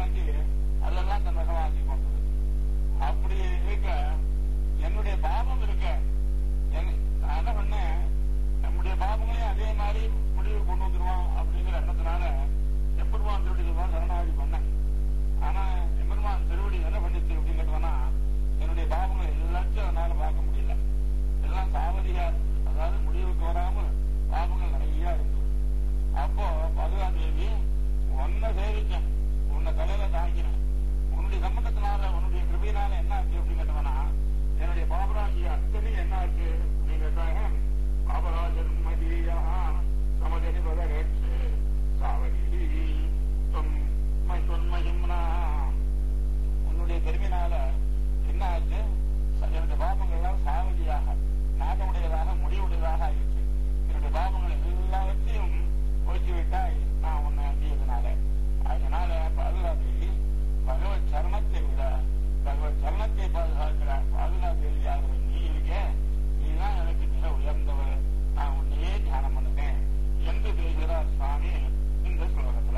வாங்கி அதெல்லாம் தன் வசமாக்கி கொண்டது அப்படி இருக்க என்னுடைய பாவம் இருக்க என்- நான் என்ன பண்ணேன் நம்முடைய பாவங்களையும் அதே மாதிரி முடிவு கொண்டு வந்துருவான் அப்படிங்கிற எண்ணத்தினால எம்பெருமான் திருவடி தான் சரணாகி பண்ணேன் ஆனா எம்பெருமான் திருவடி என்ன பண்ணிச்சு அப்படின்னு கேட்டோம்னா என்னுடைய பாவங்கள் எல்லாத்தையும் அதனால பார்க்க முடியல எல்லாம் சாவதியா இருக்கு அதாவது முடிவுக்கு வராமல் பாவங்கள் நிறைய இருக்கு அப்போ பதுவா தேவி உன்னை சேவிச்சேன் உன்னை தலையில தாங்கினேன் உன்னுடைய சம்பந்தத்தினால உன்னுடைய கிருபையினால என்ன ஆச்சு அப்படின்னு கேட்டவனா என்னுடைய பாபராஜி அத்தனை என்ன ஆச்சு அப்படின்னு கேட்டாங்க பாபராஜன் மதியா சமதனி பதகற்று சாவதி தொம் தொன்மகிம்னா உன்னுடைய பெருமையினால என்ன ஆச்சு ச- என்னுடைய பாபங்கள் எல்லாம் சாவதியாக நாகமுடையதாக முடிவுடையதாக ஆயிடுச்சு என்னுடைய பாபங்கள் எல்லாவற்றையும் போக்கி விட்டாய் நான் உன்னை அண்டியதுனால அதனால பாதுகாப்பு பகவத் சரணத்தை விட பகவத் சரணத்தை பாதுகாக்கிற பாதுகாப்பு நீ இருக்க நீதான் எனக்கு மிக உயர்ந்தவர் நான் உன்னையே தியானம் பண்ணுவேன் என்று பேசுகிறார் சுவாமி இந்த ஸ்லோகத்துல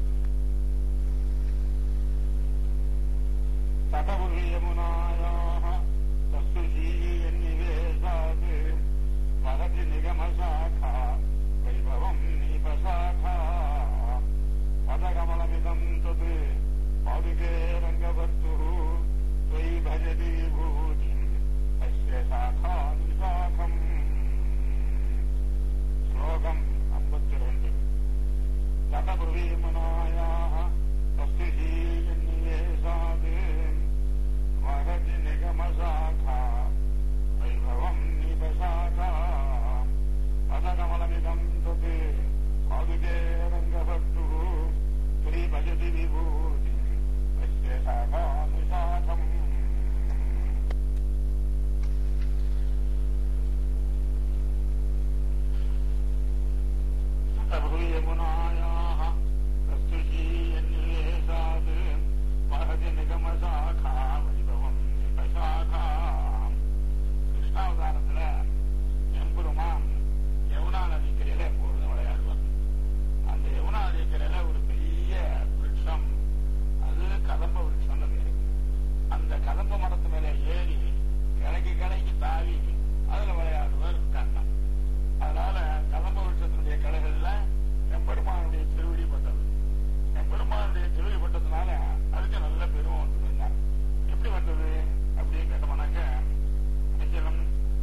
तटपुरी यमुनायाः तस्तुशीयन्निवेशात् वहति निगमशाखा वैभवम् नीपशाखा पदकमलमिदम् तत् पादुके रङ्गवर्तुः त्वयि भजति विभूतिम् अस्य शाखानुशाखम् श्लोकम् अम्बत्ति ரெண்டு तटपृवीमुनायाः तस्तुशीयन्निवेशात् वहति निगमशाखा वैभवम् निपशाखा पदकमलमिदम् तत् पादुके रङ्गभर्तुः त्वयि भजति विभूतिम् तस्य शाखानुशाखम् यमुनायाः प्रस्तुषीयन्निवेशात् वहति निगमशाखा வைபவம் நிபசாகா கிருஷ்ணாவதாரத்துல எம்பெருமான் யமுனா நதிக்கரையில எப்பொழுது விளையாடுவார் அந்த யமுனா நதிக்கரையில ஒரு பெரிய விருட்சம் அது கதம்ப விருட்சம் பேரு அந்த கதம்ப மரத்து மேல ஏறி கிளைக்கு கிளைக்கு தாவி அதுல விளையாடுவார் கண்ணன் அதனால கதம்ப விருட்சத்தினுடைய கிளைகள்ல எம்பெருமானுடைய திருவிழி பட்டது எம்பெருமானுடைய திருவிழி பட்டதுனால அதுக்கு நல்ல பெருமை வந்ததுங்க எப்படி வந்தது அப்படின்னு கேட்டோம்னாக்க நிச்சயம்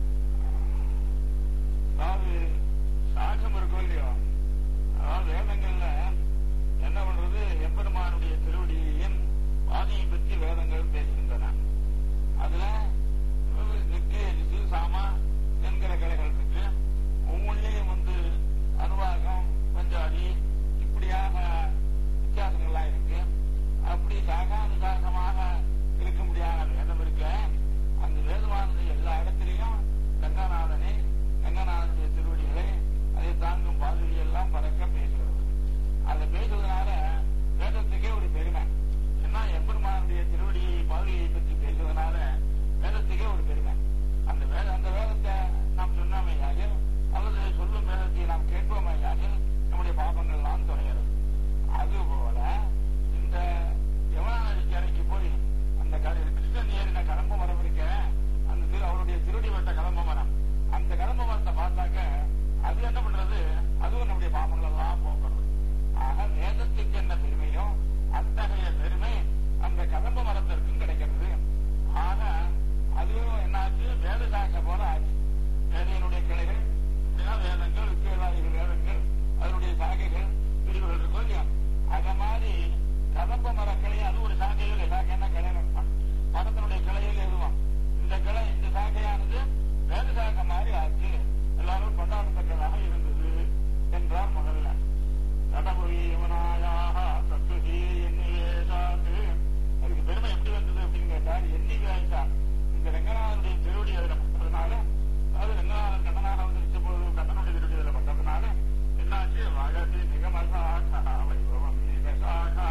அதாவது சாகம் இருக்கும் இல்லையோ அதாவது வேதங்கள்ல என்ன பண்றது எம்பெருமானுடைய திருவடியின் பாதியை பற்றி வேதங்கள் பேசுகின்றன அதுல நித்திய ரிசு சாமா என்கிற கிளைகள் இருக்கு ஒவ்வொன்றிலையும் வந்து அனுவாகம் பஞ்சாதி இப்படியாக வித்தியாசங்கள்லாம் இருக்கு அப்படி சாகானுசாகமாக இருக்க முடியாத வேதம் இருக்கு அந்த வேதமானது எல்லா இடத்திலையும் கங்கநாதனை கங்கநாதனுடைய திருவடிகளை அதை தாங்கும் பாதுகை எல்லாம் பறக்க பேசுகிறது அதை பேசுவதனால வேதத்துக்கே ஒரு பெருமை ஏன்னா எம்பெருமானுடைய திருவடியை பாதுகையை பற்றி பேசுவதனால வேதத்துக்கே ஒரு பெருமை அந்த வேத அந்த வேதத்தை நாம் சொன்னாமையாக அல்லது சொல்லும் வேதத்தை நாம் கேட்போமையாக நம்முடைய பாபங்கள் எல்லாம் தொலைகிறது அதுபோல இந்த யமுனா நதிக்கு இறங்கி போய் அந்த கரை- கிருஷ்ணன் ஏறின கடம்ப மரம் இருக்க அந்த திரு அவருடைய திருடி வட்ட கடம்ப மரம் அந்த கடம்ப மரத்தை பார்த்தாக்க அது என்ன பண்றது அதுவும் நம்முடைய பாபங்கள் எல்லாம் போக்குறது ஆக வேதத்துக்கு என்ன பெருமையோ அத்தகைய பெருமை அந்த கடம்ப மரத்திற்கும் கிடைக்கிறது ஆக அதுவும் என்னாச்சு வேத சாக்க போல ஆச்சு வேதையினுடைய கிளைகள் இப்படிதான் வேதங்கள் விக்கிரவாதிகள் வேதங்கள் அதனுடைய சாகைகள் பிரிவுகள் இருக்கும் இல்லையா அத மாதிரி கதம்ப மரக்கிளை அது ஒரு சாக்கையில் சாக்கைன்னா கிளை நிற்பான் மரத்தினுடைய கிளையில் எதுவான் இந்த கிளை இந்த சாக்கையானது வேத சாக்கை மாதிரி ஆச்சு எல்லாரும் கொண்டாடத்தக்கதாக இருந்தது என்றார் முதல்ல கடபுரி யமுனாயாக தத்துசி எண்ணிவேசாத்து அதுக்கு பெருமை எப்படி வந்தது அப்படின்னு கேட்டார் எண்ணிவேசா இந்த ரங்கநாதனுடைய திருவடி அதில் பட்டதுனால அதாவது ரங்கநாதன் கண்ணனாக வந்து நிச்சய பொழுது கண்ணனுடைய திருவடி அதில் பட்டதுனால என்னாச்சு வகதி நிகமசாகா வைபவம் நிகசாகா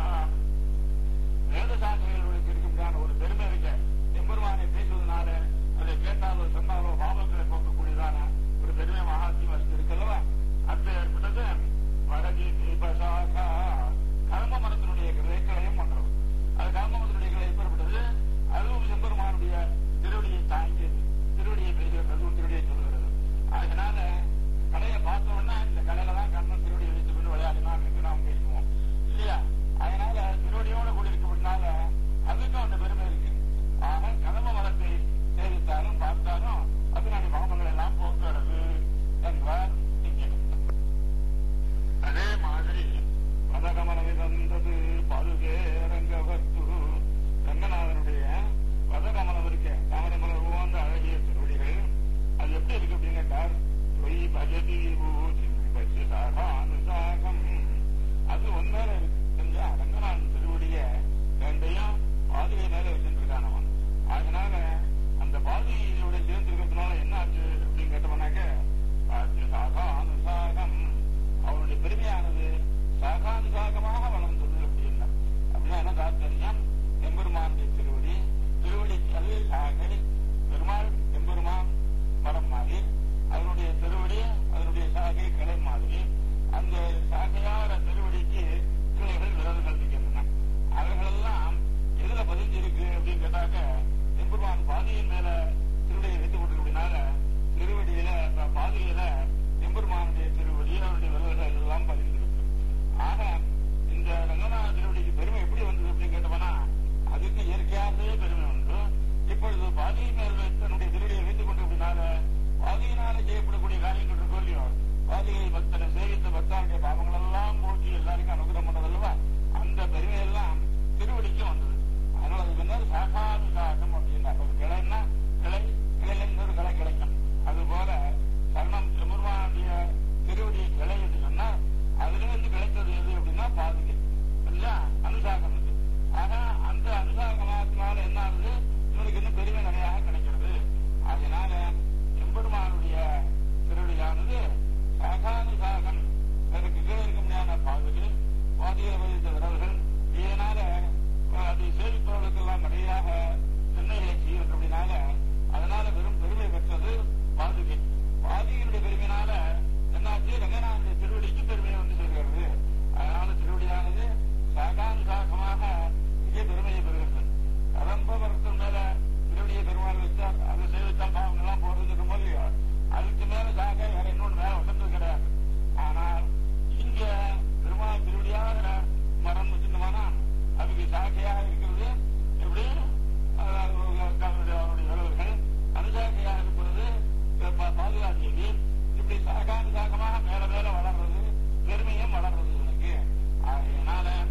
வேத சாக்கைகளுக்கு இருக்கக்கூடியான ஒரு பெருமை இருக்கு எம்பெருமானை பேசுவதனால அதை கேட்டாலோ சொன்னாலோ பாவங்களை போக்கக்கூடியதான ஒரு பெருமை மகாத்மியம் அதுக்கு இருக்கல்லவா அது ஏற்பட்டது வடகி தீபசாகா கர பவதி விபூதி பசி சாகானுசாகம் அது ஒன்மேல இருக்கு தெரிஞ்சா ரங்கநாதன் திருவடிய ரெண்டையும் பாதுகை மேல வச்சுருக்கான் அவன் அதனால அந்த பாதுகையோட சேர்ந்திருக்கிறதுனால என்ன ஆச்சு அப்படின்னு கேட்டோம்னாக்க பாத்திய சாகானுசாகம் அவனுடைய பெருமையானது சாகானுசாகமாக வளர்ந்தது அப்படின்னா அப்படின்னா என்ன தாத்பரியம் எம்பெருமானுடைய திருவடி திருவடி அது சாகை பெருமாள் எம்பெருமான் மரம் மாதிரி அதனுடைய திருவடி அதனுடைய சாகை கிளை மாதிரி அந்த சாகையார திருவடிக்கு கிளைகள் விரல்கள் இருக்கின்றன அவைகளெல்லாம் எதுல பதிஞ்சிருக்கு அப்படின்னு கேட்டாக்க எம்பெருமான் பாதியின் மேல திருவடியை வைத்துக் கொண்டிருக்கிறதுனால திருவடியில ப- பாதியில எம்பெருமானுடைய திருவடி அவருடைய விரல்கள் எல்லாம் பதிந்திருக்கு ஆக இந்த ரங்கநாத திருவடிக்கு பெருமை எப்படி வந்தது அப்படின்னு கேட்டோம்னா அதுக்கு இயற்கையாகவே பெருமை உண்டு இப்பொழுது பாதியை மேல் வைத்து தன்னுடைய திருவடியை வைத்துக் கொண்டிருக்கிறதுனால பாதியினால செய்யப்படக்கூடிய காரியங்கள் இருக்கோ இல்லையோ பாதியை பக்தனை சேவித்த பக்தனுடைய பாவங்கள் எல்லாம் போக்கி எல்லாருக்கும் அனுகிரகம் பண்ணது அல்லவா அந்த பெருமை எல்லாம் திருவடிக்கும் வந்தது அதனால அது பின்னர் சாகானுசாகம் அப்படின்னா ஒரு கிளைன்னா கிளை கிளையிலிருந்து ஒரு கிளை கிடைக்கும் அதுபோல சரணம் பெருமானுடைய திருவடி கிளை என்று சொன்னா அதிலிருந்து கிடைத்தது எது அப்படின்னா பாதுகை இல்லையா அனுசாகம் இது ஆக அந்த அனுசாகமாத்தினால என்ன ஆகுது இவனுக்கு இன்னும் பெருமை நிறையாக கிடைக்கிறது அதனால எம்பெருமானுடைய திருவடியானது சாகானுசாகம் அதற்கு கீழே இருக்க முடியாத பாதுகை பாதுகை வகித்த விரல்கள் இதனால அஹ், அதை சேவிப்பவர்களுக்கெல்லாம் நிறையாக நன்மைகளை செய்கின்றபடினால அதனால வெறும் பெருமை பெற்றது பாதுகை பாதுகையினுடைய பெருமையினால என்னாச்சு ரங்கநாதனுடைய திருவடிக்கு பெருமை வந்து சேர்கிறது அதனால திருவடியானது சாகானுசாகமாக மிக பெருமையை பெறுகிறது கடம்பவரத்தின் மேல திருவடியை பெருமாள் வச்சார் அதை சேவித்தால் பாவங்கள்லாம் போறது ரொம்ப இல்லையோ அதுக்கு மேல சாக வேற இன்னொன்று மேல வசந்தது கிடையாது ஆனால் இங்க பெருமாள் திருவடியாக மரம் வச்சிருந்தோம்னா அதுக்கு சாக்கையாக இருக்கிறது எப்படி அஹ், அவருடைய அவருடைய விரல்கள் அனுசாக்கையாக இருக்கிறது பா- பாதுகாத்தேவி இப்படி சாகானுசாகமாக மேல மேல வளர்றது பெருமையும் வளர்றது இவனுக்கு அதனால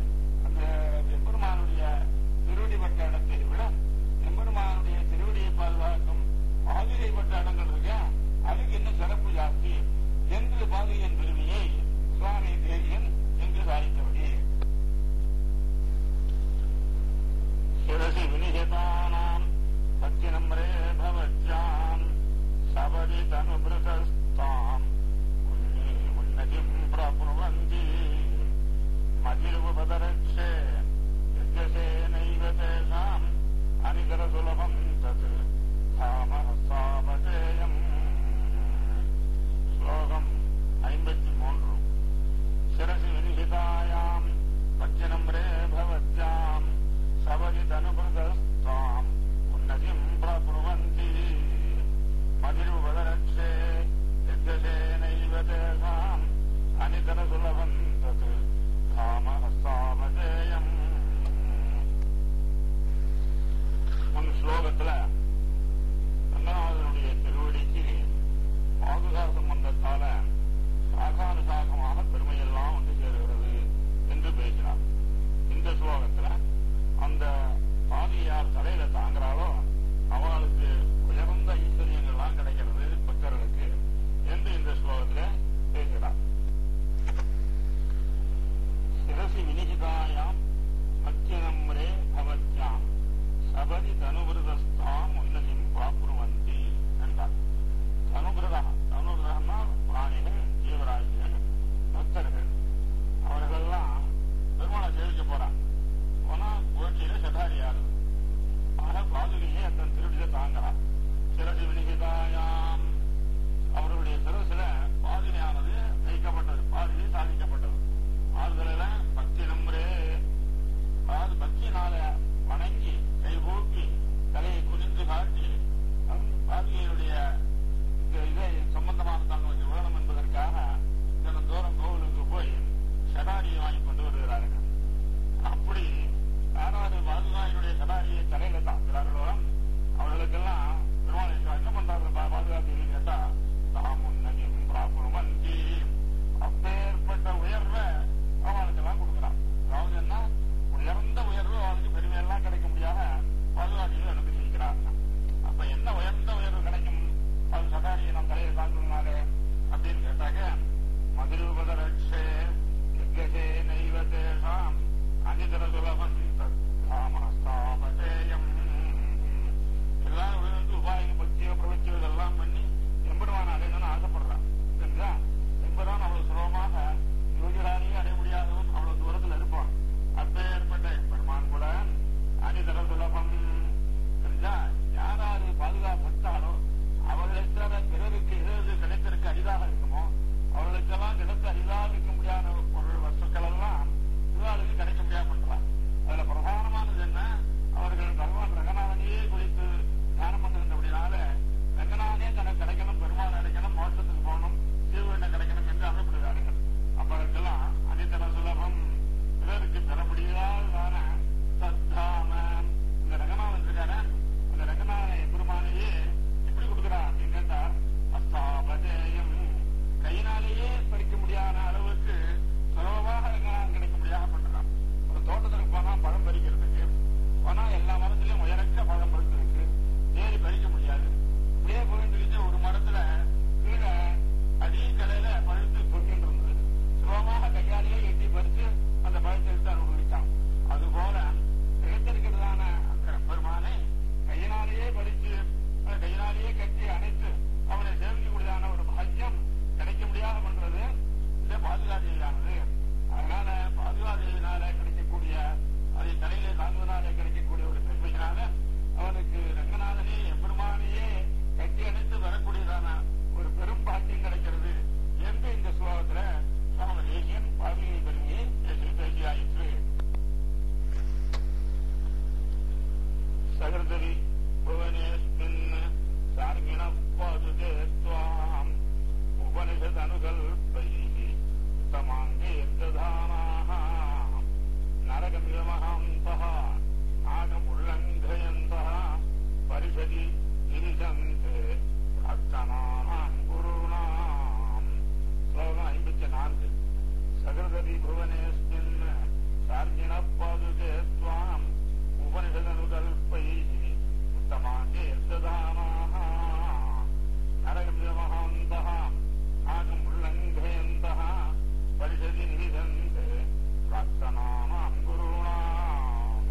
उपनिषदनुकल्पैः उत्तमाङ्गेर्दधानाः नरगम्यमहान्तः आगम् उल्लङ्घयन्तः परिषदि निविशन्ते प्राक्तनानाम् गुरूणाम्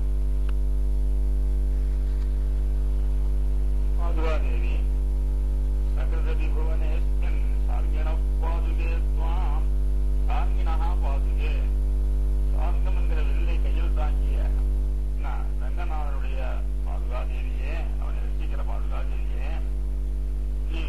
माधुरादेवी सकृदविभुवनेऽस्मिन् सार्गिणः पादुके त्वाम् சார்கினஹா பாதுகே சார்கம் என்கிற வில்லை கையில் தாங்கிய என்ன, ரங்கநாதனுடைய பாதுகாதேவியே அவனை ரசிக்கிற பாதுகாதேவியே நீ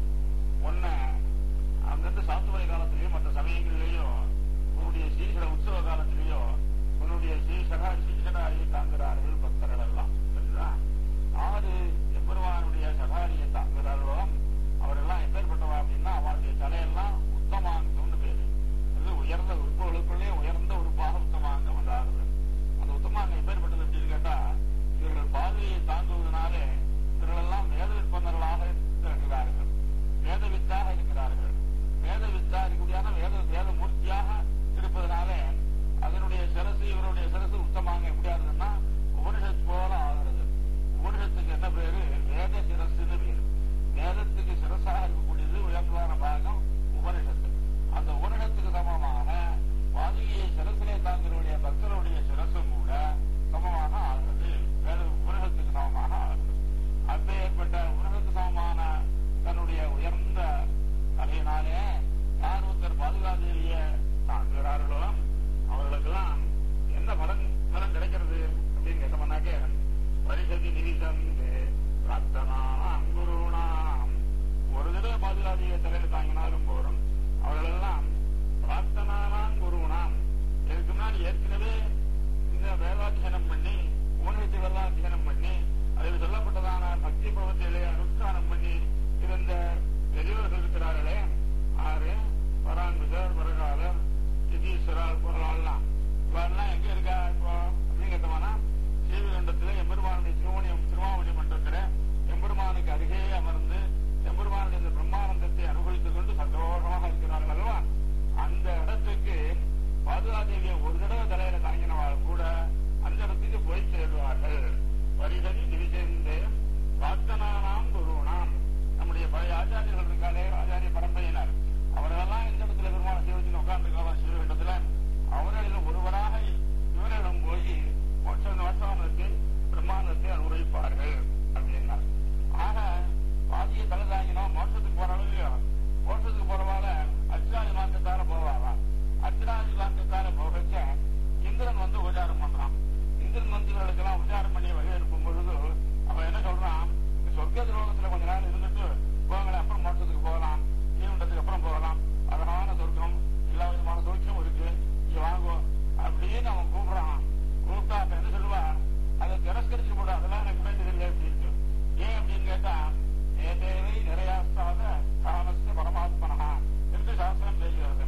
உன்ன அங்கிருந்து சாத்துவரை காலத்திலேயோ மற்ற சமயங்களிலேயோ உன்னுடைய ஸ்ரீசர உற்சவ காலத்திலேயோ உன்னுடைய ஸ்ரீசரா ஸ்ரீசராயை தாங்குகிறார்கள் பக்தர்கள் எல்லாம் சரிங்களா ஆறு எம்பெருமானுடைய சகாரியை தாங்குகிறார்களோ அவரெல்லாம் எப்பேற்பட்டவா அப்படின்னா அவருடைய தலையெல்லாம் உத்தமாங்கம்னு பேரு அது உயர்ந்த உறுப்புகளுக்குள்ளே உயர்ந்த உறுப்பாக உத்தமாங்கம் வந்தார்கள் அந்த உத்தமாங்கம் எப்பேற்பட்டது அப்படின்னு கேட்டா இவர்கள் பார்வையை தாங்குவதனாலே இவர்களெல்லாம் வேத விற்பனர்களாக இருக்கிறார்கள் வேதவித்தாக இருக்கிறார்கள் வேதவித்தா இருக்கக்கூடியான வேத வேத மூர்த்தியாக இருப்பதனாலே அதனுடைய சிரசு இவருடைய சிரசு உத்தமாங்க எப்படி ஆகுதுன்னா உபனிஷத் போல ஆகிறது உபனிஷத்துக்கு என்ன பேரு வேத சிரசுன்னு பேரு வேதத்துக்கு சிரசாக இருக்கக்கூடியது உயர்ந்ததான பாகம் உபனிஷத்து அந்த உபனிஷத்துக்கு சமமாக பாதியை சிரசிலே தாங்களுடைய பக்தருடைய சிரசும் கூட சமமாக ஆகிறது வேத உபனிஷத்துக்கு சமமாக ஆகிறது அப்ப ஏற்பட்ட உலகத்து சமமான தன்னுடைய உயர்ந்த தலையினாலே யார் ஒருத்தர் பாதுகாதேவிய தாங்குகிறார்களோ அவர்களுக்கெல்லாம் என்ன பலன் பலன் கிடைக்கிறது அப்படின்னு கேட்டோம்னாக்க பரிசதி நிதிசந்து பிரார்த்தனாம் குருணாம் ஒரு தடவை பாதுகாதிய தலையில தாங்கினாலும் போறோம் அவர்களெல்லாம் பிரார்த்தனானாம் குருணாம் இதுக்கு முன்னாடி ஏற்கனவே இந்த வேதாத்தியனம் பண்ணி உணவத்தை வேதாத்தியனம் பண்ணி அதில் சொல்லப்பட்டதான பக்தி பிரபத்திலே அனுஷ்டானம் பண்ணி இருந்த பெரியவர்கள் இருக்கிறார்களே ஆறு பராங்குதர் பரகாலர் சிதீஸ்வரர் போலாம் இவெல்லாம் எங்க இருக்கா இப்போ அப்படின்னு கேட்டோம்னா ஸ்ரீவிகண்டத்துல எம்பெருமானுடைய திருமணி திருமாவணி மன்றத்துல எம்பெருமானுக்கு அருகே அமர்ந்து எம்பெருமானுடைய இந்த பிரம்மானந்தத்தை அனுபவித்துக் கொண்டு சந்தோஷமாக இருக்கிறார்கள் அல்லவா அந்த இடத்துக்கு பாதுகாதேவியை ஒரு தடவை தலையில தாங்கினவாள் கூட அந்த இடத்துக்கு போய் சேருவார்கள் பரிசதி திரிசேர்ந்து பிரார்த்தனானாம் குருணாம் நம்முடைய பழைய ஆச்சாரியர்கள் இருக்காளே ஆச்சாரிய பரம்பரையினர் அவர்களெல்லாம் இந்த இடத்துல பெருமான சேவத்தில் உட்கார்ந்துருக்கலாம் ஸ்ரீவிகண்டத்துல அவர்களில் ஒருவராக இவரிடம் போய் மோட்ச மோட்சானத்தை பிரம்மாண்டத்தை அனுபவிப்பார்கள் அப்படின்னார் ஆக பாதிய தலை தாங்கினோம் மோட்சத்துக்கு போறாலும் இல்லையோ மோட்சத்துக்கு போறவால அச்சாதி மார்க்கத்தால போவாராம் அச்சாதி மார்க்கத்தால போகச்ச இந்திரன் வந்து உபச்சாரம் பண்றான் இந்திரன் மந்திரிகளுக்கெல்லாம் உபச்சாரம் பண்ணி வழி அனுப்பும் பொழுது அவன் என்ன சொல்றான் சொர்க்க துரோகத்துல கொஞ்ச நாள் இருந்துட்டு போங்களேன் அப்புறம் மோட்சத்துக்கு போகலாம் தீவிரத்துக்கு அப்புறம் போகலாம் அழகான சொர்க்கம் எல்லா விதமான சௌக்கியம் இருக்கு இங்க வாங்கும் அப்படின்னு அவன் கூப்பிடுறான் கூப்பிட்டா அப்ப என்ன சொல்லுவா அதை திரஸ்கரிச்சு போடு அதெல்லாம் எனக்கு வேண்டியதில்லை அப்படின்னு ஏன் அப்படின்னு கேட்டா ஏ தேவை நிறையாஸ்தாத காமஸ்த பரமாத்மனா என்று சாஸ்திரம் பேசுகிறது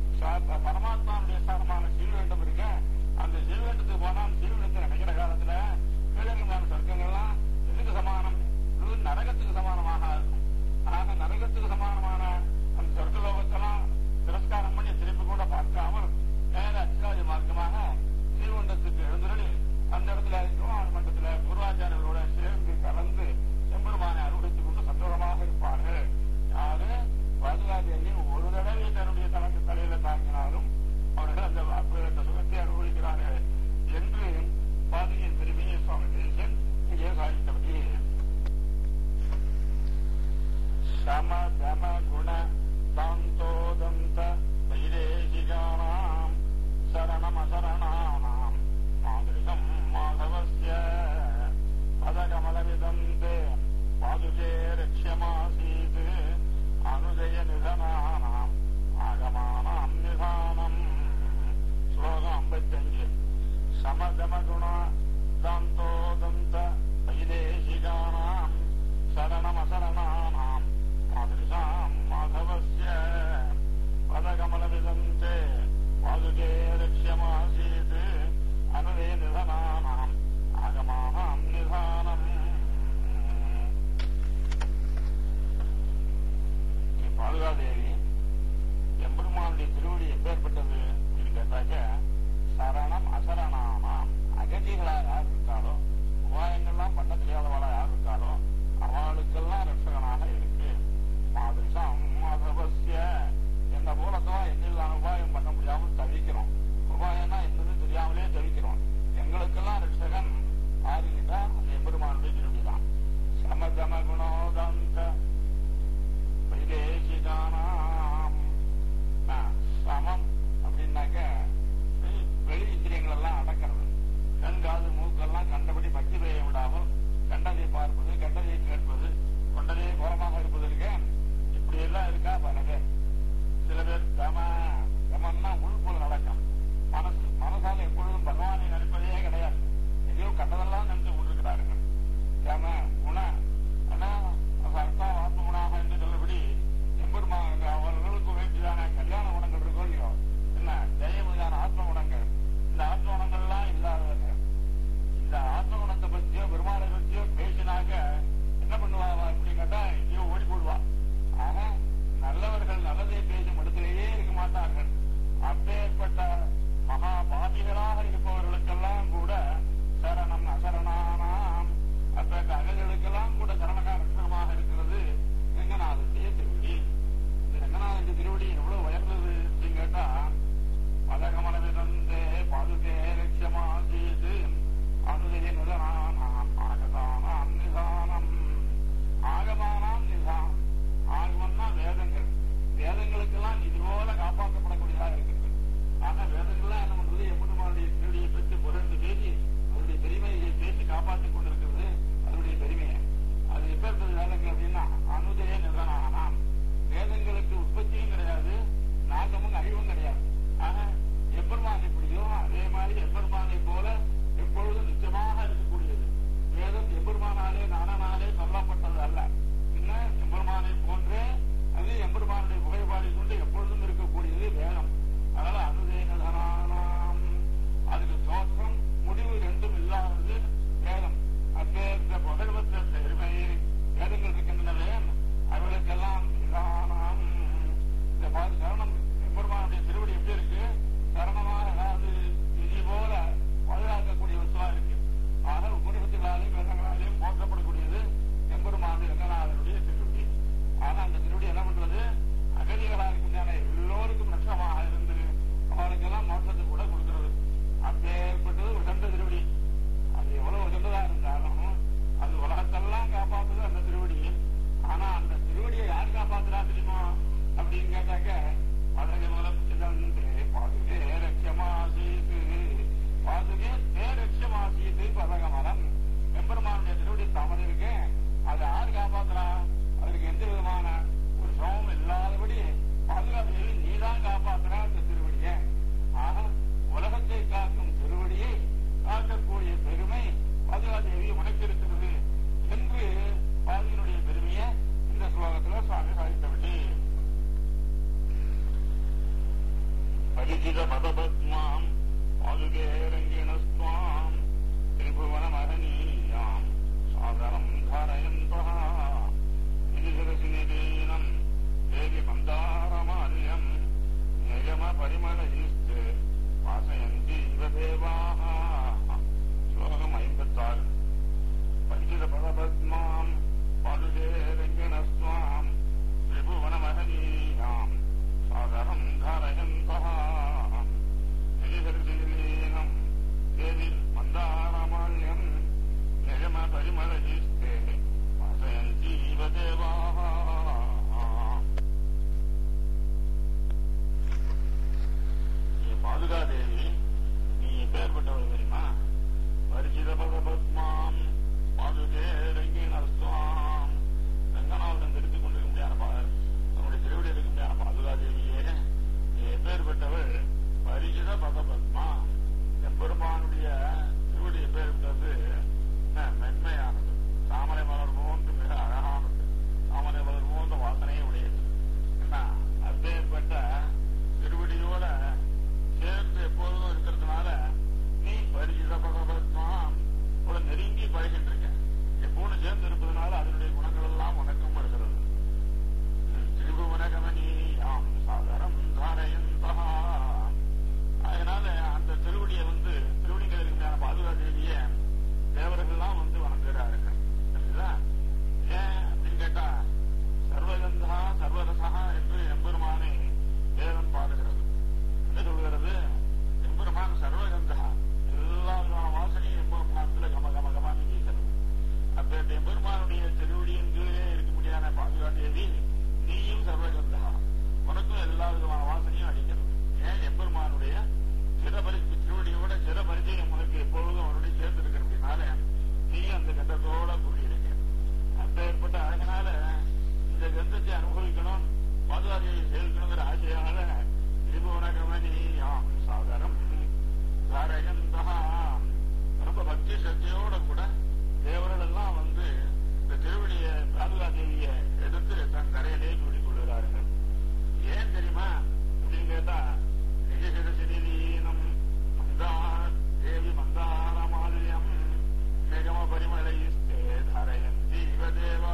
சா- பரமாத்மாவுடைய ஸ்தானமான சீல்வேண்டம் இருக்க அந்த சீல்வேண்டத்துக்கு போனா சீல்வேண்டத்தை நினைக்கிற காலத்துல கீழங்கமான சொர்க்கங்கள்லாம் இதுக்கு சமானம் இது நரகத்துக்கு சமானமாக இருக்கும் ஆக நரகத்துக்கு சமானமான அந்த சொர்க்கலோகத்தெல்லாம் திரஸ்காரம் பண்ணி திருப்பி கூட பார்க்காமல் நேர அச்சாதி மார்க்கமாக ஸ்ரீகுண்டத்துக்கு எழுந்துருளி அந்த இடத்துல திருவாரூர் மண்டலத்துல பூர்வாச்சாரியர்களோட சேர்ந்து கலந்து எம்பெருமானை அனுபவித்துக் கொண்டு சந்தோஷமாக இருப்பார்கள் யாரு பாதுகாதேவி ஒரு தடவை தன்னுடைய தனக்கு தலையில தாங்கினாலும் அவர்கள் அந்த அப்பேற்பட்ட சுகத்தை அனுபவிக்கிறார்கள் என்று பாதுகையின் பெருமையை சுவாமி தேசன் இங்கே சாதித்தபடி சம தம குண தாந்தோதந்த வைதேசிகானாம் சரணமசரணானாம் மாதృశம் மாதவஸ்ய பதகமலவிதந்தே பாதுகே ரக்ஷமாசீத் அனுஜய நிதனானாம் ஆகமானாம் நிதானம் ஸ்லோகம் ஐம்பத்தஞ்சு சமதமகுண தாந்தோதந்த வைதேசிகானாம் சரணமசரணானாம் மாதృశాம் மாதவஸ்ய பதகமலவிதந்தே பாதுகே ரக்ஷமாசீத் அனுவே நிதனானாம் ஆகமானாம் நிதானம் பாதுகாதேவி எம்பெருமானுடைய திருவடி எப்பேற்பட்டது அப்படின்னு கேட்டாக்க சரணம் அசரணானாம் அகதிகளாக யார் இருக்கா விதமான ஒரு சிரமம் இல்லாதபடி பாதுகாப்பு நீதான் காப்பாத்துற அந்த திருவடியை ஆக உலகத்தை காக்கும் திருவடியை காக்கக்கூடிய பெருமை பாதுகாதேவி உனக்கு இருக்கிறது என்று பாதியினுடைய பெருமையை இந்த ஸ்லோகத்துல சுவாமி சாதித்தபடி பரிச்சித பதபத்மாம் பாதுகேரங்கிணஸ்வாம் திரிபுவனமகனீயாம் சாதனம் தாரயந்தः நிதிசரசி நிதீனம் தேவி மந்தாரமால்யம் நிகம பரிமளயிஸ்து வாசயந்தி இவ தேவாः ஸ்லோகம் ஐம்பத்தாறு பரிச்சித பதபத்மாம் பாதுகேரங்கிணஸ்வாம் திரிபுவனமகனீயாம் சாதனம் தாரயந்தः நிதிசரசிலீனம் தேவி மந்தாரமால்யம் நிஜம பரிமளயிஸ்தே வாசயந்தீவ தேவாः ஏ பாதுகாதேவி நீ எப்பேற்பட்டவள் தெரியுமா பரிசித பதபத்மாம் பாதுகே ரங்கிணஸ்துவாம் ரங்கநாதன் திருத்திக் கொண்டிருக்க முடியாத பா- தன்னுடைய திருவிடி இருக்க முடியாத பாதுகாதேவியே நீ எப்பேற்பட்டவள் பரிசித பதபத்மா எம்பெருமானுடைய திருவடி எப்பேற்பட்டது என்ன, மென்மையானது தாமரை மலர் போன்று மிக அழகானது தாமரை மலர் போன்ற வாசனையே உடையது என்ன அப்பேற்பட்ட திருவடியோட சேர்ந்து எப்போதும் இருக்கிறதுனால நீ பரிசித பகவத்மாம் கூட நெருங்கி பழகிட்டு இருக்க எப்போதும் சேர்ந்து இருப்பதனால அதனுடைய குணங்கள் எல்லாம் உனக்கும் வருகிறது திரிபுவனகமனியாம் சாகரம் தாரயந்தா அதனால அந்த திருவடியை வந்து திருவடிகள் இருக்கிற பாதுகாதேவிய தேவர்கள்லாம் வந்து வணங்குகிறார்கள் சரிங்களா ஏன் அப்படின்னு கேட்டா சர்வகந்தா சர்வரசா என்று எம்பெருமானை வேதம் பாடுகிறது என்ன சொல்கிறது எம்பெருமான் சர்வகந்தா எல்லா விதமான வாசனையும் எம்பெருமானத்துல கம கம கமான்னு வீசுறது அப்ப இந்த எம்பெருமானுடைய திருவடியின் கீழே இருக்க முடியாத பாதுகாதேவி நீயும் சர்வகந்தா உனக்கும் எல்லா விதமான வாசனையும் அடிக்கிறது ஏன் எம்பெருமானுடைய சிறபரி திருவடியோட சிறபரிச்சயம் உனக்கு எப்பொழுதும் அவருடைய சேர்ந்து இருக்கிறதுனால நீ அந்த கண்டத்தோட கூடியிருக்க அப்பேற்பட்ட அழகனால இந்த கந்தத்தை அனுபவிக்கணும் பாதுகாதியை சேவிக்கணுங்கிற ஆசையால திரிபுவனகமனியாம் சாகரம் தாரகந்தா ரொம்ப பக்தி சக்தியோட கூட தேவர்கள் எல்லாம் வந்து இந்த திருவடியை பாதுகாதேவியை எடுத்து தன் கரையிலே சூடிக் கொள்கிறார்கள் ஏன் தெரியுமா அப்படின்னு கேட்டா நிஜசிரசிலீனம் மந்தார் தேவி மந்தார மால்யம் நிகம பரிமளைஸ்தே தரயந்தி இவ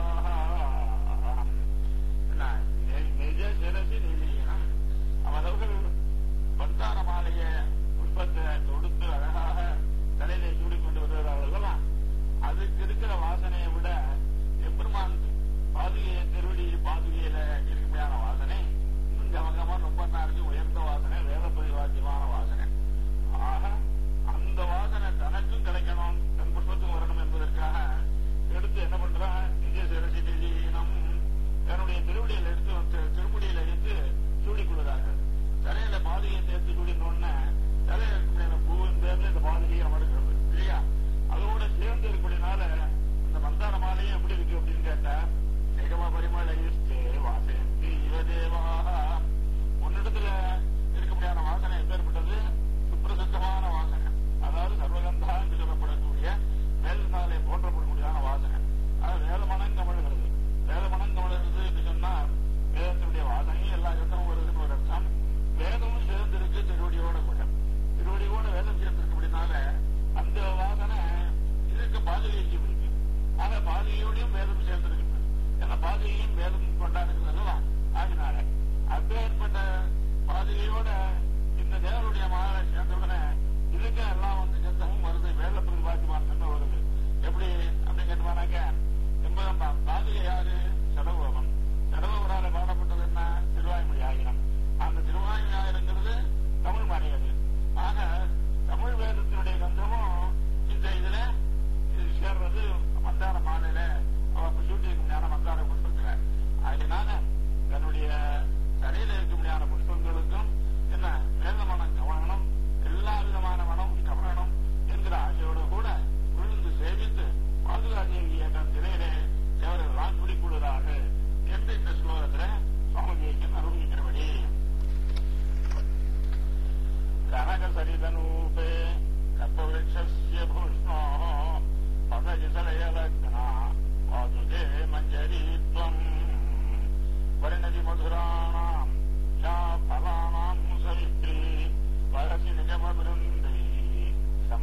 தேவாः என்ன, நி- நிஜ சிரசி நிலீனம் அவர்கள் மந்தார மாலைய புஷ்பத்தை தொடுத்து அழகாக தலையிலே சூடிக்கொண்டு வருகிறார்களா அதுக்கு இருக்கிற வாசனையை விட எம்பெருமான் பாதுகைய திருவடி பாதுகையில இருக்குமையான வாசனை இன்னும் கமகமா ரொம்ப நாளைக்கு உயர்ந்த வாசனை வேத பரிவாக்கியமான வாசனை ஆக அந்த வாசனை தனக்கும் கிடைக்கணும் தன் புஷ்பத்துக்கும் வரணும் என்பதற்காக எடுத்து என்ன பண்றா நிஜ சிரசி நிதியினம் தன்னுடைய திருவடியில எடுத்து வந்து திருமுடியில எடுத்து சூடிக் கொள்கிறார்கள் தலையில பாதுகையை சேர்த்து சூடினோடனே தலையில இருக்கக்கூடிய பூவின் பேர்ல இந்த பாதுகையை அமர்கிறது இல்லையா அதோட சேர்ந்து இருக்கக்கூடியனால இந்த மந்தார மாலையும் எப்படி இருக்கு அப்படின்னு கேட்டா நிகம பரிமள வாசயந்தி இவ தேவாக உன்னிடத்துல இருக்க முடியாத வாசனை எப்பேற்பட்டது சுப்பிரசித்தமான வாசனை அதாவது சர்வகந்தா என்று சொல்லப்படக்கூடிய மேல் நாளை போற்றப்படக்கூடியதான வாசனை அது வேதமனம் கமழ்கிறது வேதமனம் கமழ்கிறது என்று சொன்னால் வேதத்தினுடைய வாசனையும் எல்லா இடத்திலும் வருதுன்னு ஒரு அர்த்தம் வேதமும் சேர்ந்து இருக்கு திருவடியோட கூட திருவடியோட வேதம் சேர்ந்திருக்கபடினால அந்த வாசனை இதுக்கு பாதுகைக்கும் இருக்கு ஆக பாதுகையோடையும் வேதம் சேர்ந்திருக்கு ஏன்னா பாதுகையும் வேதம் கொண்டாடுகிறது அல்லவா ஆகினால அப்பேற்பட்ட பாதுகையோட இந்த தேவருடைய மகாலை சேர்ந்தவுடனே இதுக்கு எல்லாம் வந்து சத்தமும் வருது வேத பிரதிபாத்தியமான சத்தம் வருது எப்படி அப்படின்னு கேட்டுவானாக்க என்பதம் பாதுகை யாரு சடகோபம் சடகோபரால பாடப்பட்டது என்ன திருவாய்மொழி ஆயிரம் அந்த திருவாய்மொழி ஆயிரங்கிறது தமிழ் மறையது ஆக தமிழ் வேதத்தினுடைய கந்தமும் இந்த இதுல இது சேர்றது மந்தார மாலையில அவ சூட்டி இருக்க முடியாத மந்தார புஷ்பத்துல அதனால தன்னுடைய தலையில இருக்க முடியாத புஷ்பங்களுக்கும் என்ன வேத மனம் கவனம் எல்லா விதமான மனம் கவனம்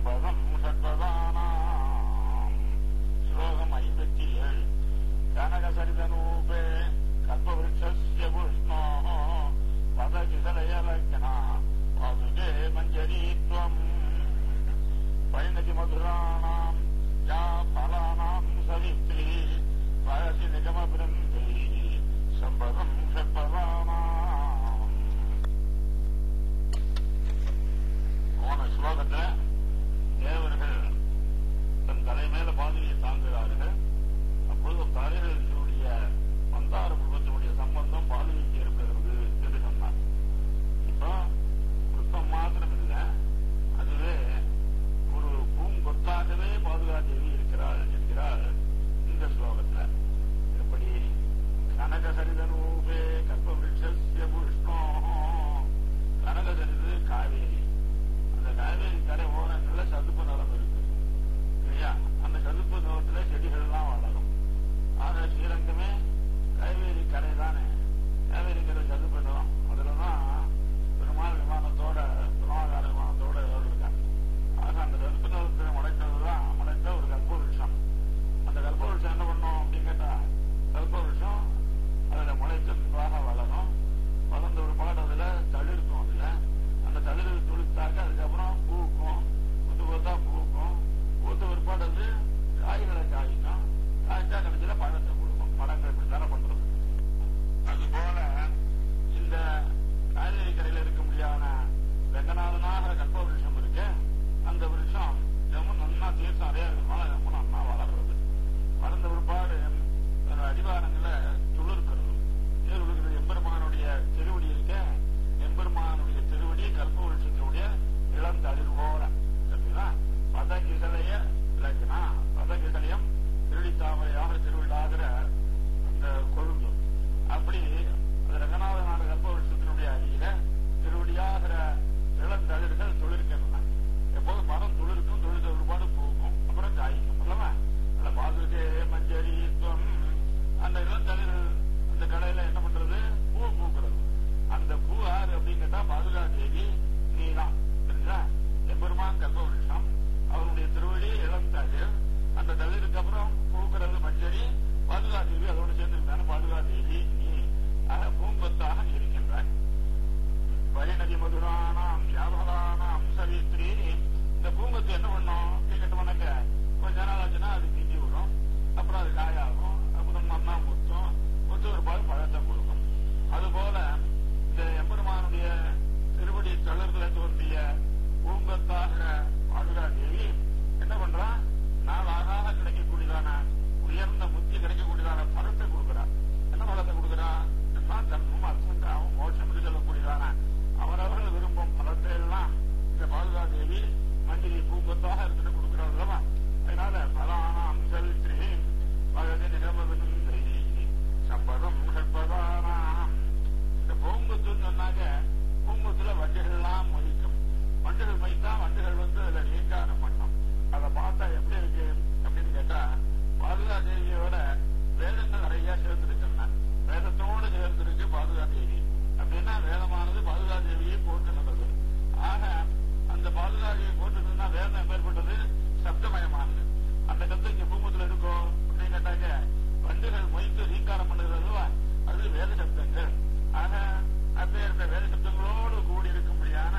சம்பதம் ஷட்பதானாம் ஸ்லோகம் ஐம்பத்தி ஏழு கனகசரிதனூபே கல்பவருஷஸ்ய புஷ்ணோ பதகிசலயலக்னா பாதுகே மஞ்சரீத்வம் பைனதி மதுராணாம் யா பலானாம் சவித்ரி வயசி நிகமபிருந்தை சம்பதம் ஷட்பதானாம் போன ஸ்லோகத்துல தேவர்கள் தன் தலை மேல பாதுகையை தாங்குகிறார்கள் அப்பொழுது தாரியர்களுடைய மந்தார குடும்பத்தினுடைய சம்பந்தம் பாதுகைக்கு ஏற்படுகிறது என்று சொன்னார் இப்போ புஷ்பம் மாத்திரம் இல்லை அதுவே ஒரு பூங்கொத்தாகவே பாதுகா தேவி இருக்கிறாள் என்கிறார் இந்த ஸ்லோகத்துல எப்படி கனகசரிதனூபே கல்பவிருஷஸ்ய புஷ்ணோ கனகசரிது காவேரி அந்த காவேரி கரை ஓரங்கள்ல சதுப்பு நிலம் இருக்கு இல்லையா அந்த சதுப்பு நிலத்துல செடிகள்லாம் வளரும் ஆக ஸ்ரீரங்கமே காவேரி கரை தானே காவேரி கரை சதுப்பு நிலம் அதுலதான் பெருமாள் விமானத்தோட திருமாகார விமானத்தோட இருக்காங்க ஆக அந்த சதுப்பு நிலத்தில் முளைக்கிறது தான் முளைத்த ஒரு கல்பவருஷம் அந்த கல்பவருஷம் என்ன பண்ணும் அப்படின்னு கேட்டா கல்பவருஷம் அதுல முளைத்து நன்றாக வளரும் வளர்ந்த ஒரு பாடு அதுல தளிர்க்கும் அதுல அந்த தளிர் துளித்தாக்க அதுக்கப்புறம் பூக்கும் புத்து புத்தா பூக்கும் பூத்த ஒரு பாடு அது காய்களை காய்க்கும் காய்ச்சா கடைசியில பழத்தை கொடுக்கும் பழங்கள் இப்படித்தானே பண்றது அது போல இந்த காவேரி கரையில இருக்க முடியாத வெங்கநாதனாக கல்ப விருஷம் இருக்கு அந்த விருஷம் ரொம்ப நன்னா தீர்த்தம் நிறைய இருக்கனால ரொம்ப நன்னா வளர்றது வளர்ந்த ஒருபாடு அதோட அடிவாரங்கள துளிர்க்கிறது துளிர்க்கிறது எம்பெருமானுடைய திருவடி இருக்க எம்பெருமானுடைய திருவடி கல்ப விருஷத்தினுடைய இளம் தளிர் போல சரிங்களா பதகிசலைய இலக்கினா பதகிசலையம் திருடி தாமரையாக திருவிழாகிற அந்த கொழுந்து அப்படி அது ரங்கநாதனான கல்ப விருஷத்தினுடைய அடியில திருவடியாகிற இளந்தளிர்கள் துளிர்க்கின்றன எப்போதும் மரம் துளிர்க்கும் துளிர்ந்த ஒருபாடு பூக்கும் அப்புறம் காய்க்கும் அல்லவா அந்த பாதுகே மஞ்சரித்துவம் அந்த இளந்தளிர்கள் அந்த கடையில என்ன பண்றது பூ பூக்கிறது அந்த பூ யாரு அப்படின்னு கேட்டா பாதுகா தேவி நீதான் சரிங்களா எம்பெருமான் கல்பவருஷம் அவருடைய திருவடி இளம் தளிர் அந்த தளிருக்கு அப்புறம் பூக்கிறது மஞ்சரி பாதுகா தேவி அதோடு சேர்ந்திருந்தான பாதுகா தேவி நீ ஆக பூங்கொத்தாக இருக்கின்றாய் பரிணதி மதுரானாம் யாபகானாம் சவித்ரி இந்த பூங்கொத்து என்ன பண்ணும் கேட்கட்டோம்னாக்க கொஞ்ச நாள் ஆச்சுன்னா அது பிஞ்சு விடும் அப்புறம் அது காயாகும் அப்புறம் மண்ணா முத்தும் முத்து ஒரு பால் பழத்தை கொடுக்கும் அதுபோல இந்த எம்பெருமானுடைய திருவடி தளர்களை தோன்றிய பூங்கத்தாக பாதுகா தேவி என்ன பண்றா நாள் ஆகாக கிடைக்கக்கூடியதான உயர்ந்த முத்தி கிடைக்கக்கூடியதான பழத்தை கொடுக்கிறார் என்ன பழத்தை கொடுக்கிறா எல்லாம் தன்னும் அர்த்தம் மோட்சம் என்று சொல்லக்கூடியதான அவரவர்கள் விரும்பும் பலத்தை எல்லாம் இந்த பாதுகா தேவி மஞ்சரி பூங்கத்தாக இருந்துட்டு கொடுக்கிறார் அல்லவா அதனால பலானாம் சவித்ரி பகதி நிகமவிந்தை சம்பதம் ஷட்பதானாம் இந்த பூங்குத்துன்னு சொன்னாக்க பூங்குத்துல வண்டுகள்லாம் மொழிக்கும் வண்டுகள் மைத்தா வண்டுகள் வந்து அதுல ரீங்காரம் பண்ணும் அதை பார்த்தா எப்படி இருக்கு அப்படின்னு கேட்டா பாதுகா தேவியோட வேதங்கள் நிறைய சேர்ந்திருக்கின்றன வேதத்தோடு சேர்ந்திருக்கு பாதுகா தேவி அப்படின்னா வேதமானது பாதுகா தேவியை போற்றுகிறது ஆக அந்த பாதுகா தேவியை போற்றுறதுன்னா வேதம் எப்பேற்பட்டது சப்தமயமானது அந்த கத்து இங்க பூமத்துல இருக்கும் அப்படின்னு கேட்டாக்க வண்டுகள் மொய்த்து ரீங்காரம் பண்ணுகிறது அல்லவா அது வேத சப்தங்கள் ஆக அப்பேற்பட்ட வேத சப்தங்களோடு கூடி இருக்கும்படியான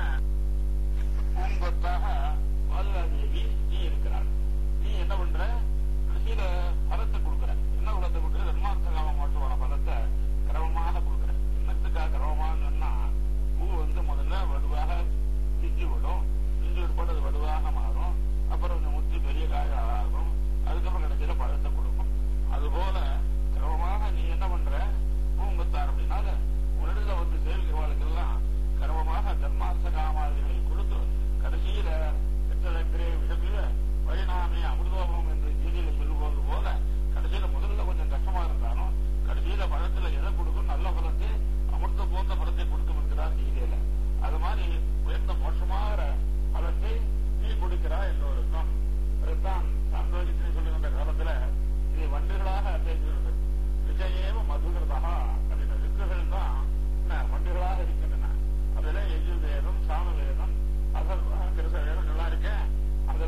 பூங்கொத்தாக பாதுகா தேவி நீ இருக்கிறாள் நீ என்ன பண்ற கடைசியில பலத்தை கொடுக்குற என்ன பலத்தை கொடுக்குற தர்மார்த்த காம மாட்டுவான பலத்தை கிரமமாக கொடுக்குற என்னத்துக்காக கிரமமாக சொன்னா பூ வந்து முதல்ல வலுவாக பிஞ்சு விடும் பிஞ்சு விடுபாடு அது வலுவாக மாறும் அப்புறம் இந்த முத்தி பெரிய காய ஆகும் அதுக்கப்புறம் கடைசியில பழத்தை கொடுக்கும் அதுபோல கிரமமாக நீ என்ன பண்ற பூங்கொத்தார் அப்படின்னால உன்னிடத்துல வந்து சேவிக்கிறவாளுக்கெல்லாம் கிரமமாக தர்மார்த்த காமாதிகளை கொடுத்து கடைசியில எத்தலக்கிரே விஷத்துல பரிணாமே அமிர்தோபம் என்று கீதையில சொல்லுவது போல கடைசியில முதல்ல கொஞ்சம் கஷ்டமா இருந்தாலும் கடைசியில பழத்துல எதை கொடுக்கும் நல்ல பலத்தை அமிர்த போன்ற பலத்தை கொடுக்கும் என்கிறார் கீதையில அது மாதிரி உயர்ந்த மோசமாகிற பலத்தை நீ கொடுக்கிறாய் எல்லோருக்கும் அதுதான் சாந்தோஜித்திரை சொல்லுகின்ற காலத்துல இதை வண்டுகளாக பேசுகிறது விஜயேவ மதுகிருதா அப்படின்ற வித்துகள் தான் என்ன வண்டுகளாக இருக்கின்றன அதுல எஜுர்வேதம் சாமவேதம் அதர்வ கிருத வேதங்கள்லாம் இருக்கு அந்த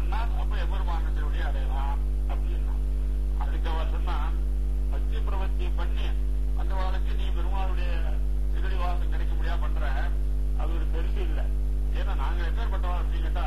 பண்ணால் அப்ப எம்பெருமான திருவடியை அடையலாம் அப்படின்னா அதுக்கு அவர் சொன்னா பக்தி பிரவர்த்தி பண்ணி அந்த வாழ்க்கை நீ பெருமாளுடைய திருடி வாசம் கிடைக்க முடியா பண்ற அது ஒரு பெருசு இல்லை ஏன்னா நாங்க எப்பேற்பட்டவா அப்படின்னு கேட்டா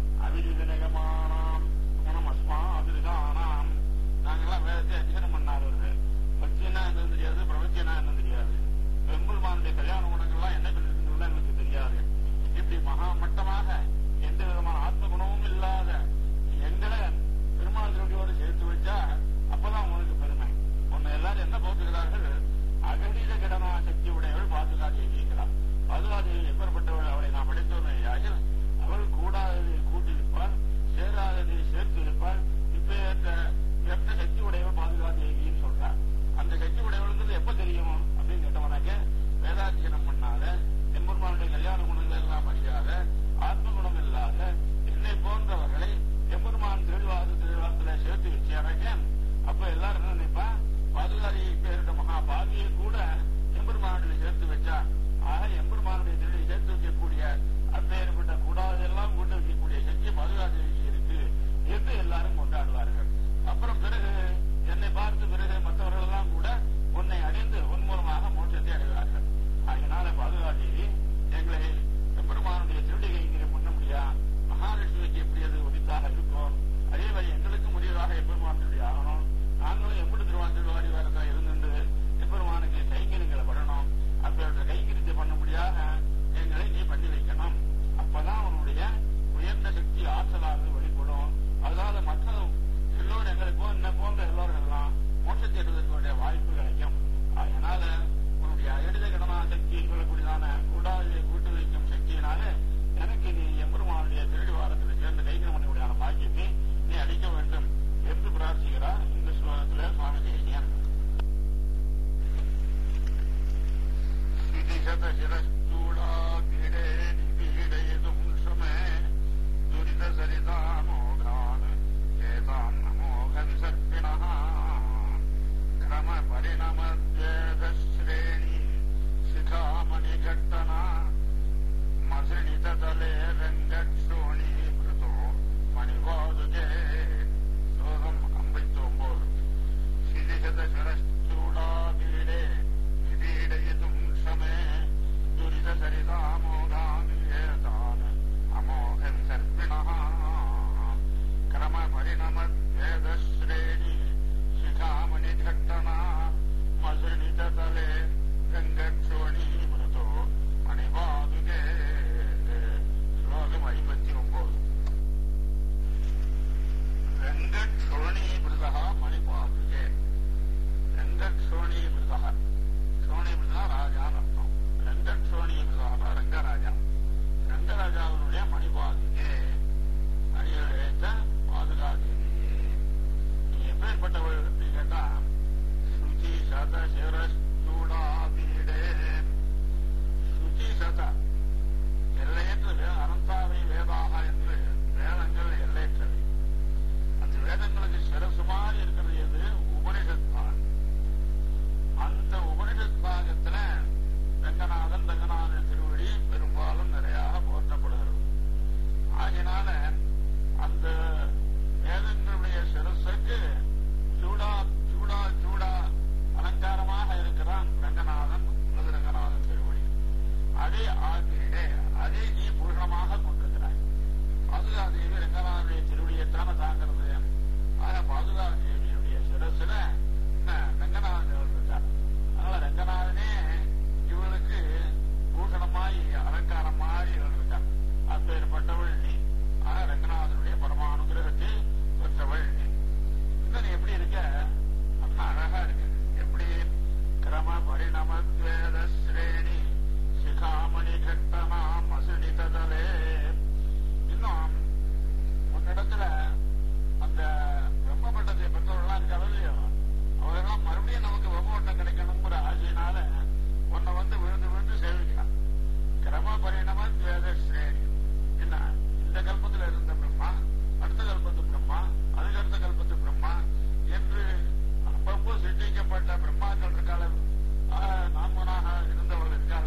அவிதினகமானாம் குணம் அஸ்மா அபிரிதானாம் நாங்கெல்லாம் வேதத்தை அத்தியனம் பண்ணாதவர்கள் பக்தினா என்னன்னு தெரியாது பிரவத்தினா என்னன்னு தெரியாது பெருமானுடைய கல்யாண குணங்கள்லாம் என்ன சொல்லிருக்குன்னு எங்களுக்கு தெரியாது இப்படி மகா மட்டமாக எந்த விதமான ஆத்ம குணமும் இல்லாத எங்களை பெருமாள் திருடியோடு சேர்த்து வச்சா அப்பதான் உங்களுக்கு பெருமை உன்னை எல்லாரும் என்ன போக்குகிறார்கள் அகடித கடனா சக்தி உடையவள் பாதுகாதேவிங்கிறார் பாதுகாதேவி எப்பேற்பட்டவள் அவளை நாம் அடைத்தோமையாக அவள் கூடாததை கூட்டியிருப்பாள் சேராததை சேர்த்து இருப்பாள் இப்பேற்ற பெற்ற சக்தி உடையவள் பாதுகாதேவின்னு சொல்றார் அந்த சக்தி உடையவளுங்கிறது எப்ப தெரியும் அப்படின்னு கேட்டவனாக்க வேதாத்தியனம் பண்ணாத எம்பெருமானுடைய கல்யாண குணங்கள் எல்லாம் அறியாத ஆத்ம குணம் இல்லாத என்னை போன்றவர்களை எம்பெருமான் திருவாது திருவாத்துல சேர்த்து வச்சாரங்க அப்ப எல்லாரும் என்ன நினைப்பா பாதுகாதி பேரிட்ட மகா பாவியை கூட எம்பெருமானுடைய சேர்த்து வச்சா ஆக எம்பெருமானுடைய திருடி சேர்த்து வைக்கக்கூடிய அப்பேற்பட்ட கூடாதெல்லாம் கொண்டு வைக்கக்கூடிய சக்தி பாதுகாதேவிக்கு இருக்கு என்று எல்லாரும் கொண்டாடுவார்கள் அப்புறம் பிறகு என்னை பார்த்து பிறகு மற்றவர்கள் எல்லாம் கூட உன்னை அடைந்து உன் மூலமாக மோட்சத்தை அடைவார்கள் அதனால பாதுகாதேவி எங்களை எம்பெருமானுடைய திருடி கைங்கிற பண்ண முடியா மகாலட்சுமிக்கு எப்படி அது உரித்தாக இருக்கும் அதே மாதிரி எங்களுக்கும் உரியதாக எப்பெருமான் திருடி ஆகணும் நாங்களும் எப்படி திருவான் திருவாடி வேறதா இருந்துட்டு எப்பெருமானுக்கு கைங்கரியங்களை பண்ணணும் அப்பேற்ற கைங்கரியத்தை பண்ண முடியாத எங்களை நீ பண்ணி வைக்கணும் அப்பதான் அவனுடைய உயர்ந்த சக்தி ஆற்றலாக வெளிப்படும் அதனால மற்ற எல்லோரும் எங்களுக்கு என்ன போன்ற எல்லோரும் எல்லாம் மோட்சத்தை எடுவதற்கு வேண்டிய வாய்ப்பு கிடைக்கும் அதனால உன்னுடைய எழுத கடனா சக்தி சொல்லக்கூடியதான கூடாது கூட்டு வைக்கும் சக்தியினால எனக்கு நீ எம்பெருமானுடைய திருடி வாரத்தில் சேர்ந்த கைகிரமனுடையான பாக்கியத்தை நீ அளிக்க வேண்டும் என்று பிரார்த்திக்கிறார் இந்த ஸ்லோகத்திலே சுவாமி தேசியன் சிதிசதசிரச்சூடாகிடே நிபீடயதும் ஷமே दुरितसरितामोघान् एतान् अमोघ विसर्पिणः क्रमपरिणमद्वेदश्रेणी शिखामणिघट्टना मसृणिततले रङ्गक्षोणीकृतो मणिपादुके श्लोकम् अम्बितोम्बोल् शिदिशतशरश्चूडापीडे निपीडयितुम् क्षमे दुरितसरितामोघान् एतान् अमोघम् सर्पिणः क्रमपरिणमद्वेदश्रेणी शिखामणिघट्टना मसृणिततले गङ्गक्षोणीमृतो मणिपादुके श्लोकम् ऐपति ஒன்பது ரங்கக்ஷோணீபிருதா மணிபாதுகே ரங்கக்ஷோணீபிருதா க்ஷோணீபிருதா ராஜான்னு அர்த்தம் ரங்கக்ஷோணீபிருதா ரங்கராஜா ரங்கராஜாவினுடைய மணிபாதுகே அடியழைத்த பாதுகாதேவியே நீ எப்பேற்பட்டவள் அப்படின்னு கேட்டா சுச்சி சத சிரஸ்தூடா பீடே சுச்சி சத எல்லையற்ற வே- அனந்தாவை வேதாக என்று வேதங்கள் எல்லையற்றவை அந்த வேதங்களுக்கு சிரசுமாறி இருக்கிறது எது உபனிஷத் பாகம் அந்த உபனிஷத் பாகத்துல ரங்கநாதன் ரங்கநாதன் திருவடி பெரும்பாலும் நிறையாக போற்றப்படுகிறது ஆகினால அந்த வேதங்களுடைய சிரசுக்கு சூடா சூடா சூடா அலங்காரமாக இருக்கிறான் ரங்கநாதன் அல்லது ரங்கநாதன் திருவடி அதே ஆகியே அதை நீ பூர்ணமாக கொண்டிருக்கிறாய் பாதுகாதேவி ரங்கநாதனுடைய திருவடியைத்தான தாங்கிறது ஆக பாதுகாதேவியுடைய சிரசுல என்ன ரங்கநாதன் இருக்கார் அதனால ரங்கநாதனே இவளுக்கு பூஷணமாய் அலங்காரம் மாதிரி இருக்கார் அப்பேற்பட்டவள் நீ ஆக ரங்கநாதனுடைய பரமானுகிரகத்தை பெற்றவள் நீ இன்னும் நீ எப்படி இருக்க அண்ணா அழகா இருக்கு எப்படி கிரம பரிணமத்வேத ஸ்ரேணி சிகாமணி கட்டனா மசுடிதலே இன்னும் உன்னிடத்துல அந்த பிரம்ம பட்டத்தை பெற்றவர்கள்லாம் இருக்காங்க இல்லையோ அவரெல்லாம் மறுபடியும் நமக்கு பிரம்ம பட்டம் கிடைக்கணுங்கிற ஆசையினால உன்னை வந்து விழுந்து விழுந்து சேவிக்கிறான் கிரம பரிணம வேத ஸ்ரேணி என்ன இந்த கல்பத்தில் இருந்த பிரம்மா அடுத்த கல்பத்து பிரம்மா அதுக்கு அடுத்த கல்பத்து பிரம்மா என்று அப்பப்போ சிருஷ்டிக்கப்பட்ட பிரம்மாக்கள் இருக்கால நான்மனாக இருந்தவர்கள் இருக்கால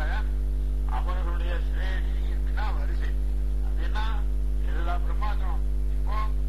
அவர்களுடைய ஸ்ரேணி அப்படின்னா வரிசை அப்படின்னா எல்லா பிரம்மாக்களும் இப்போ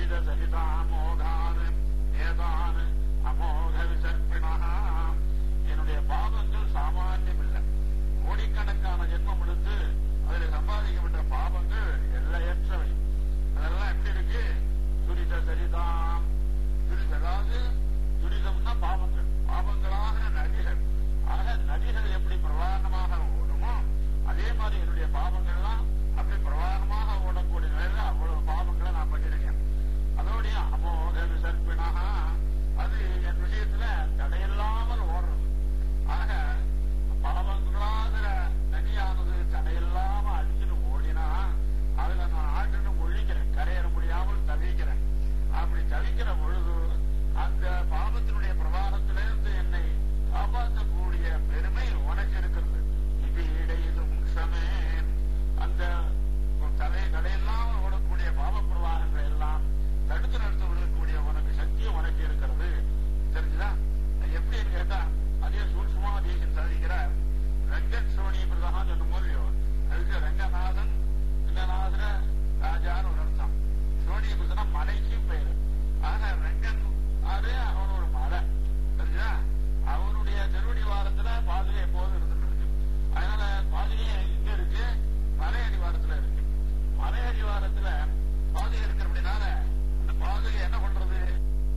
விவித சரிதாமோகான் ஏதான் அமோக விசர்ப்பிணா என்னுடைய பாவங்கள் சாமானியம் இல்லை